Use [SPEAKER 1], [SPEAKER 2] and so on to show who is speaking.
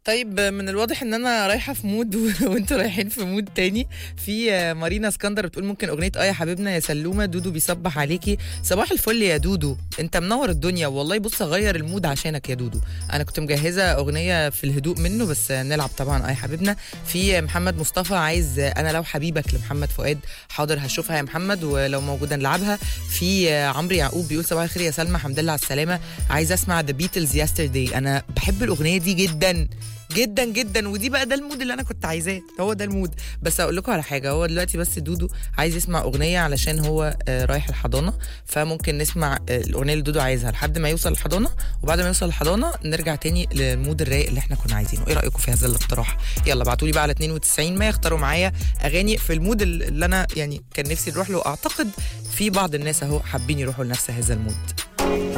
[SPEAKER 1] طيب من الواضح ان انا رايحه في مود و... وانتوا رايحين في مود تاني في مارينا اسكندر بتقول ممكن اغنيه اه يا حبيبنا يا سلومه دودو بيصبح عليكي صباح الفل يا دودو انت منور الدنيا والله بص اغير المود عشانك يا دودو انا كنت مجهزه اغنيه في الهدوء منه بس نلعب طبعا اه يا حبيبنا في محمد مصطفى عايز انا لو حبيبك لمحمد فؤاد حاضر هشوفها يا محمد ولو موجوده نلعبها في عمرو يعقوب بيقول صباح الخير يا سلمى الحمد لله على السلامه عايز اسمع ذا بيتلز يسترداي انا بحب الاغنيه دي جدا جدا جدا ودي بقى ده المود اللي انا كنت عايزاه هو ده المود بس اقول لكم على حاجه هو دلوقتي بس دودو عايز يسمع اغنيه علشان هو آه رايح الحضانه فممكن نسمع آه الاغنيه اللي دودو عايزها لحد ما يوصل الحضانه وبعد ما يوصل الحضانه نرجع تاني للمود الرايق اللي احنا كنا عايزينه ايه رايكم في هذا الاقتراح يلا ابعتوا لي بقى على 92 ما يختاروا معايا اغاني في المود اللي انا يعني كان نفسي نروح له اعتقد في بعض الناس اهو حابين يروحوا لنفس هذا المود